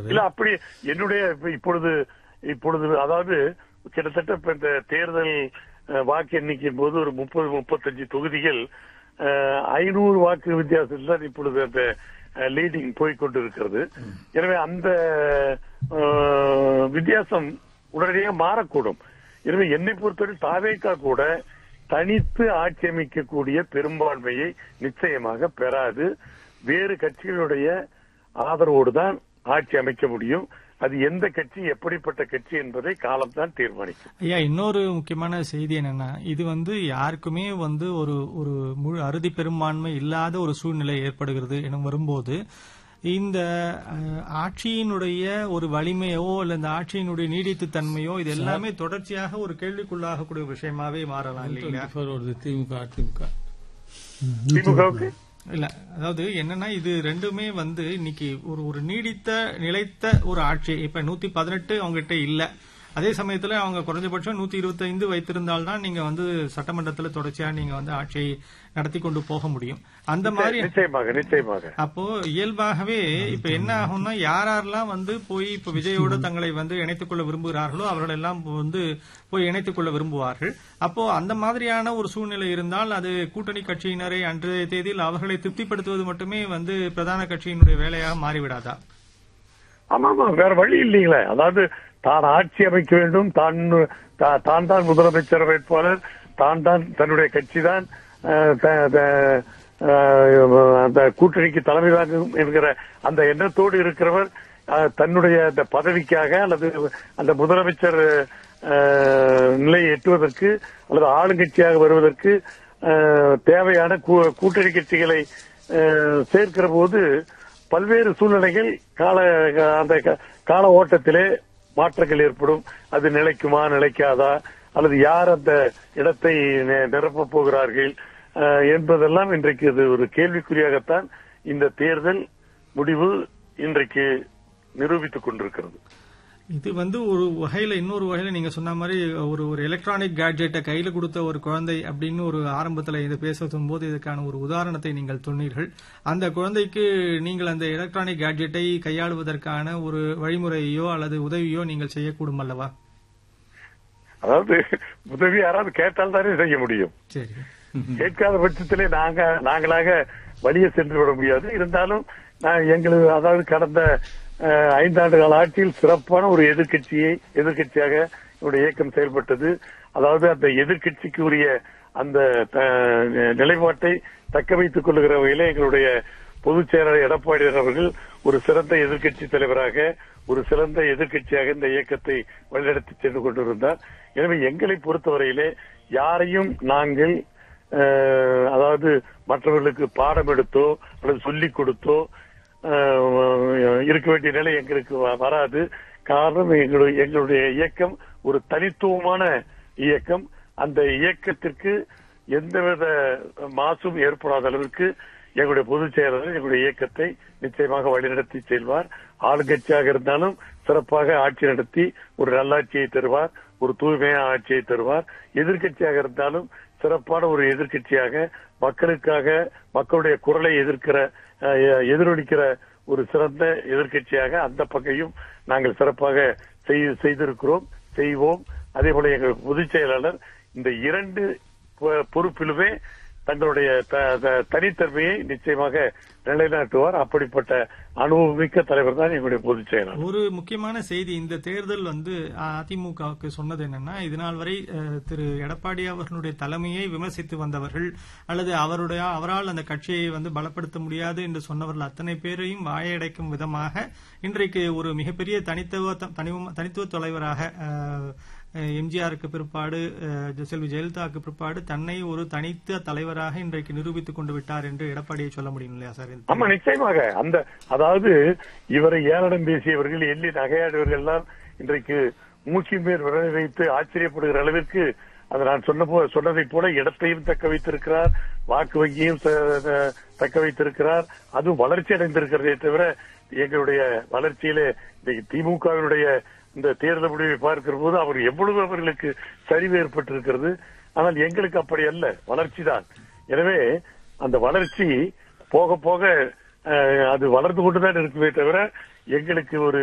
சொல்றாரு இல்ல அப்படி என்னுடைய இப்ப இப்பொழுது இப்பொழுது அதாவது கிட்டத்தட்ட இப்ப இந்த தேர்தல் அஹ், வாக்கு எண்ணிக்கையின் போது ஒரு முப்பது முப்பத்தஞ்சு தொகுதிகள் ஐநூறு வாக்கு வித்தியாசத்தில் தான் இப்பொழுது அந்த லீடிங் போய்கொண்டிருக்கிறது எனவே அந்த அஹ், வித்தியாசம் உடனடியாக மாறக்கூடும் எனவே என்னை பொறுத்தவரை தாவேக்கா கூட தனித்து ஆட்சி அமைக்கக்கூடிய பெரும்பான்மையை நிச்சயமாக பெறாது வேறு கட்சிகளுடைய ஆதரவோடு தான் ஆட்சி அமைக்க முடியும் அது எந்த கட்சி எப்படிப்பட்ட கட்சி என்பதை காலம்தான் தீர்மானிக்கும் ஐயா இன்னொரு முக்கியமான செய்தி என்னன்னா இது வந்து யாருக்குமே வந்து ஒரு ஒரு முழு அறுதி பெரும்பான்மை இல்லாத ஒரு சூழ்நிலை ஏற்படுகிறது என வரும்போது இந்த அஹ், ஆட்சியினுடைய ஒரு வலிமையோ இல்ல இந்த ஆட்சியினுடைய நீடித்து தன்மையோ இது எல்லாமே தொடர்ச்சியாக ஒரு கேள்விக்குள்ளாகக்கூடிய ஒரு விஷயமாவே மாறலாம் இல்லைங்களா வருது திமுக அதிமுக திமுகவுக்கு இல்ல அதாவது என்னன்னா இது ரெண்டுமே வந்து இன்னைக்கு ஒரு ஒரு நீடித்த நிலைத்த ஒரு ஆட்சி இப்ப நூத்தி பதினெட்டு அவங்ககிட்ட இல்ல அதே சமயத்துல அவங்க குறைஞ்சபட்சம் நூத்தி இருபத்தைந்து வைத்திருந்தால்தான் நீங்க வந்து சட்டமன்றத்துல தொடர்ச்சியா நீங்க வந்து ஆட்சியை நடத்தி கொண்டு போக முடியும் அந்த மாதிரி நிச்சயமாக நிச்சயமாக அப்போ இயல்பாகவே இப்ப என்ன ஆகும்னா யார் யாரெல்லாம் வந்து போய் இப்ப விஜயோட தங்களை வந்து இணைத்துக் கொள்ள விரும்புகிறார்களோ அவர்கள் எல்லாம் வந்து போய் இணைத்துக் கொள்ள விரும்புவார்கள் அப்போ அந்த மாதிரியான ஒரு சூழ்நிலை இருந்தால் அது கூட்டணி கட்சியினரை அன்றைய தேதியில் அவர்களை திருப்திப்படுத்துவது மட்டுமே வந்து பிரதான கட்சியினுடைய வேலையாக மாறிவிடாதா ஆமா ஆமா வேற வழி இல்லைங்களே அதாவது தான் ஆட்சி அமைக்க வேண்டும் தான் தா- தான் தான் முதலமைச்சர் வேட்பாளர் தான் தான் தன்னுடைய கட்சி தான் அந்த கூட்டணிக்கு தலைமை தாங்கும் என்கிற அந்த எண்ணத்தோடு இருக்கிறவர் அஹ், தன்னுடைய அந்த பதவிக்காக அல்லது அந்த முதலமைச்சர் அஹ், நிலையை எட்டுவதற்கு அல்லது ஆளுங்கட்சியாக வருவதற்கு அஹ், தேவையான கூ- கூட்டணி கட்சிகளை அஹ், சேர்க்கிற போது பல்வேறு சூழ்நிலைகள் கால அந்த க- கால ஓட்டத்திலே மாற்றங்கள் ஏற்படும் அது நிலைக்குமா நிலைக்காதா அல்லது யார் அந்த இடத்தை நி- நிரப்பப் போகிறார்கள் அஹ், என்பதெல்லாம் இன்றைக்கு இது ஒரு கேள்விக்குறியாகத்தான் இந்த தேர்தல் முடிவு இன்றைக்கு நிரூபித்துக் கொண்டிருக்கிறது இது வந்து ஒரு வகையில இன்னொரு வகையில நீங்க சொன்ன மாதிரி ஒரு ஒரு எலக்ட்ரானிக் கேட்ஜெட்டை கையில கொடுத்த ஒரு குழந்தை அப்படின்னு ஒரு ஆரம்பத்துல இது பேசும் போது இதுக்கான ஒரு உதாரணத்தை நீங்கள் சொன்னீர்கள் அந்த குழந்தைக்கு நீங்கள் அந்த எலக்ட்ரானிக் கேட்ஜெட்டை கையாளுவதற்கான ஒரு வழிமுறையோ அல்லது உதவியோ நீங்கள் செய்யக்கூடும் அல்லவா அதாவது உதவி யாராவது கேட்டால் தானே செய்ய முடியும் சரி கேட்காத பட்சத்திலே நாங்க நாங்களாக வழியே சென்று விட முடியாது இருந்தாலும் நான் எங்களுக்கு அதாவது கடந்த அஹ், ஐந்தாண்டு கால ஆட்சியில் சிறப்பான ஒரு எதிர்க்கட்சியை எதிர்க்கட்சியாக என்னுடைய இயக்கம் செயல்பட்டது அதாவது அந்த எதிர்க்கட்சிக்கு உரிய அந்த த- நிலைப்பாட்டை தக்க வைத்துக் கொள்ளுகிற வகையில எங்களுடைய பொதுச் செயலாளர் எடப்பாடியார் அவர்கள் ஒரு சிறந்த எதிர்க்கட்சி தலைவராக ஒரு சிறந்த எதிர்க்கட்சியாக இந்த இயக்கத்தை வழிநடத்தி சென்று கொண்டிருந்தார் எனவே எங்களை பொறுத்தவரையிலே யாரையும் நாங்கள் அஹ், அதாவது மற்றவர்களுக்கு பாடம் எடுத்தோ அல்லது சொல்லிக் கொடுத்தோ அஹ், இருக்க வேண்டிய நிலை எங்களுக்கு வ- வராது காரணம் எங்களுடைய எங்களுடைய இயக்கம் ஒரு தனித்துவமான இயக்கம் அந்த இயக்கத்திற்கு எந்தவித மாசும் ஏற்படாத அளவிற்கு எங்களுடைய பொதுச் செயலாளர் எங்களுடைய இயக்கத்தை நிச்சயமாக வழிநடத்தி செல்வார் ஆளுங்கட்சியாக இருந்தாலும் சிறப்பாக ஆட்சி நடத்தி ஒரு நல்லாட்சியை தருவார் ஒரு தூய்மையான ஆட்சியை தருவார் எதிர்க்கட்சியாக இருந்தாலும் சிறப்பான ஒரு எதிர்க்கட்சியாக மக்களுக்காக மக்களுடைய குரலை எதிர்க்கிற அஹ், எதிரொலிக்கிற ஒரு சிறந்த எதிர்க்கட்சியாக அந்த பக்கையும் நாங்கள் சிறப்பாக செய்- செய்திருக்கிறோம் செய்வோம் அதே போல எங்கள் பொதுச் செயலாளர் இந்த இரண்டு பொ- பொறுப்பிலுமே தங்களுடைய த- த- தனித்தன்மையை நிச்சயமாக நிலைநாட்டுவார் அப்படிப்பட்ட அனுபவமிக்க தலைவர் தான் எங்களுடைய பொதுச் செயலாளர் ஒரு முக்கியமான செய்தி இந்த தேர்தல் வந்து அதிமுகவுக்கு சொன்னது என்னன்னா இதனால் வரை அஹ், திரு எடப்பாடி அவர்களுடைய தலைமையை விமர்சித்து வந்தவர்கள் அல்லது அவருடைய அவரால் அந்த கட்சியை வந்து பலப்படுத்த முடியாது என்று சொன்னவர்கள் அத்தனை பேரையும் வாயடைக்கும் விதமாக இன்றைக்கு ஒரு மிகப்பெரிய தனித்துவ தனித்துவ- தனித்துவ தலைவராக அஹ், எம்ஜிஆருக்கு பிற்பாடு அஹ், செல்வி ஜெயலலிதாவுக்கு பிற்பாடு தன்னை ஒரு தனித்த தலைவராக இன்றைக்கு நிரூபித்துக் கொண்டு விட்டார் என்று எடப்பாடியை சொல்ல முடியும் இல்லையா சார் இந்த ஆமா நிச்சயமாக அந்த அதாவது இவரை ஏளனம் பேசியவர்கள் எள்ளி நகையாடுவர்கள் எல்லாம் இன்றைக்கு மூக்கின் மேல் விரலை வைத்து ஆச்சரியப்படுகிற அளவிற்கு அது நான் சொன்ன போ சொன்னதைப் போல இடத்தையும் தக்க வைத்திருக்கிறார் வாக்கு வங்கியும் த- த- தக்க வைத்திருக்கிறார் அதுவும் வளர்ச்சி அடைந்திருக்கிறதே தவிர எங்களுடைய வளர்ச்சியிலே இன்னைக்கு திமுகவினுடைய இந்த தேர்தல் முடிவை பார்க்கிற போது அவர் எவ்வளவு அவர்களுக்கு சரிவு ஏற்பட்டிருக்கிறது ஆனால் எங்களுக்கு அப்படி அல்ல வளர்ச்சி தான் எனவே அந்த வளர்ச்சி போக போக அஹ், அது வளர்ந்து கொண்டுதான் இருக்குமே தவிர எங்களுக்கு ஒரு